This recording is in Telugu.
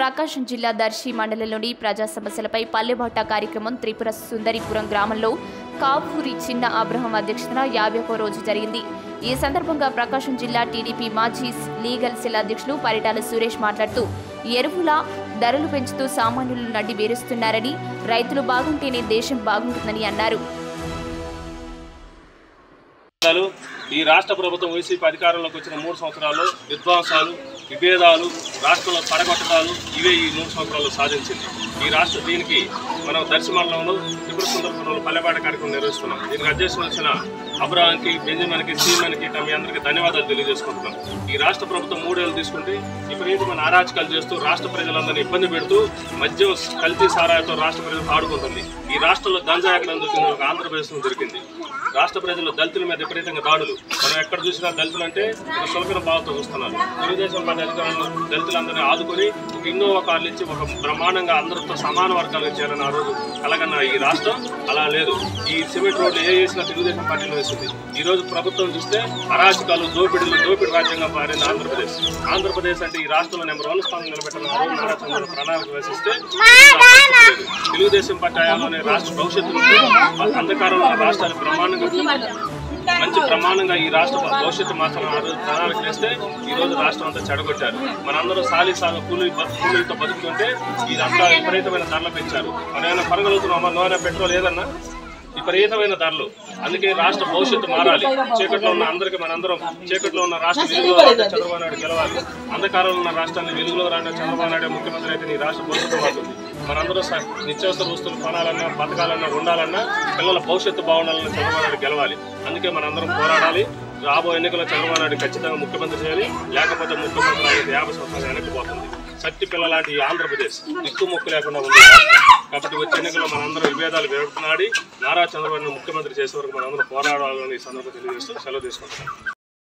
ప్రకాశం జిల్లా దర్శి మండలంలోని ప్రజా సమస్యలపై పల్లెబాట కార్యక్రమం త్రిపుర సుందరిపురం గ్రామంలో కావూరి చిన్న అబ్రహం అధ్యక్షతన యాభైవ రోజు జరిగింది ఈ సందర్భంగా ప్రకాశం జిల్లా టీడీపీ మాజీ లీగల్ సెల్ అధ్యక్షులు పరిటాల సురేష్ మాట్లాడుతూ ఎరువుల ధరలు పెంచుతూ సామాన్యులు నడ్డి బేరుస్తున్నారని రైతులు బాగుంటేనే దేశం బాగుంటుందని అన్నారు సంవత్సరాలు ఈ రాష్ట్ర ప్రభుత్వం వైసీపీ అధికారంలోకి వచ్చిన మూడు సంవత్సరాలు విధ్వంసాలు విభేదాలు రాష్ట్రంలో పడగొట్టడాలు ఇవే ఈ మూడు సంవత్సరాలు సాధించింది ఈ రాష్ట్ర దీనికి మనం దర్శి మండలంలో త్రిపుర సుందరపురంలో పల్లెపాట కార్యక్రమం నిర్వహిస్తున్నాం దీనికి అధ్యక్షులు వచ్చిన అబ్రాహాంకి బెంజమిన్కి సీమన్కి ఇట్లా మీ అందరికీ ధన్యవాదాలు తెలియజేసుకుంటున్నాం ఈ రాష్ట్ర ప్రభుత్వం మూడేళ్ళు తీసుకుంటే విపరీతమైన అరాచకాలు చేస్తూ రాష్ట్ర ప్రజలందరినీ ఇబ్బంది పెడుతూ మద్యం కల్తీ సారాలతో రాష్ట్ర ప్రజలు ఆడుకుంటుంది ఈ రాష్ట్రంలో గంజా ఎక్కడ దొరికింది ఒక ఆంధ్రప్రదేశ్లో దొరికింది రాష్ట్ర ప్రజలు దళితుల మీద విపరీతంగా దాడులు మనం ఎక్కడ చూసినా దళితులు అంటే ఒక సులభన భావంతో చూస్తున్నారు తెలుగుదేశం పార్టీ అధికారంలో దళితులందరినీ ఆదుకొని ఒక ఇన్నోవా కార్లు ఇచ్చి ఒక బ్రహ్మాండంగా అందరితో సమాన వర్గాలు ఇచ్చారని ఆ రోజు కలగన్న ఈ రాష్ట్రం అలా లేదు ఈ సిమెంట్ రోడ్లు ఏ వేసినా తెలుగుదేశం పార్టీలో వేసింది ఈ రోజు ప్రభుత్వం చూస్తే అరాచకాలు దోపిడీలు దోపిడి రాజ్యంగా మారింది ఆంధ్రప్రదేశ్ ఆంధ్రప్రదేశ్ అంటే ఈ రాష్ట్రంలో నెంబర్ వన్ స్థానం నిలబెట్టిన ఆ రోజు నారా చంద్రబాబు ప్రణాళిక వేసిస్తే తెలుగుదేశం పార్టీ హయాంలోనే రాష్ట్ర భవిష్యత్తు అంధకారంలో ఉన్న రాష్ట్రాలు బ్రహ్మాండంగా మంచి ప్రమాణంగా ఈ రాష్ట్ర భవిష్యత్తు మాత్రం ఆ రోజు ప్రణాళిక వేస్తే ఈ రోజు రాష్ట్రం అంతా చెడగొట్టారు మనందరూ సాలి సాగు కూలీ కూలీలతో బతుకుతుంటే ఇదంతా విపరీతమైన ధరలు పెంచారు మనం ఏమైనా పరగలుగుతున్నామా నూనె పెట్రోల్ ఏదన్నా విపరీతమైన ధరలు అందుకే రాష్ట్ర భవిష్యత్తు మారాలి చీకట్లో ఉన్న అందరికీ మనందరం చీకట్లో ఉన్న రాష్ట్ర వెలుగులో రాంటే చంద్రబాబు నాయుడు గెలవాలి అంధకారంలో ఉన్న రాష్ట్రాన్ని వెలుగులో రాంటే చంద్రబాబు నాయుడు ముఖ్యమంత్రి అయితే నీ రాష్ట్ర భవిష్యత్తు మారుతుంది మనందరూ స- నిత్యావసర వస్తువులు కొనాలన్నా బతకాలన్నా ఉండాలన్నా పిల్లల భవిష్యత్తు బాగుండాలన్నా చంద్రబాబు నాయుడు గెలవాలి అందుకే మనందరం పోరాడాలి రాబో ఎన్నికల్లో చంద్రబాబు నాయుడు ఖచ్చితంగా ముఖ్యమంత్రి చేయాలి లేకపోతే ముఖ్యమంత్రి అనేది యాభై సంవత్సరాలు వెనక్కిపోతుంది సత్తి పిల్ల లాంటి ఈ ఆంధ్రప్రదేశ్ దిక్కు మొక్కు లేకుండా ఉంది కాబట్టి వచ్చే ఎన్నికల్లో మనందరం విభేదాలు విడపనాడి నారా చంద్రబాబు నాయుడు ముఖ్యమంత్రి చేసే వరకు మనందరం పోరాడాలని ఈ సందర్భంగా తెలియజేస్తూ సెలవు తీసుకుంటున్నాం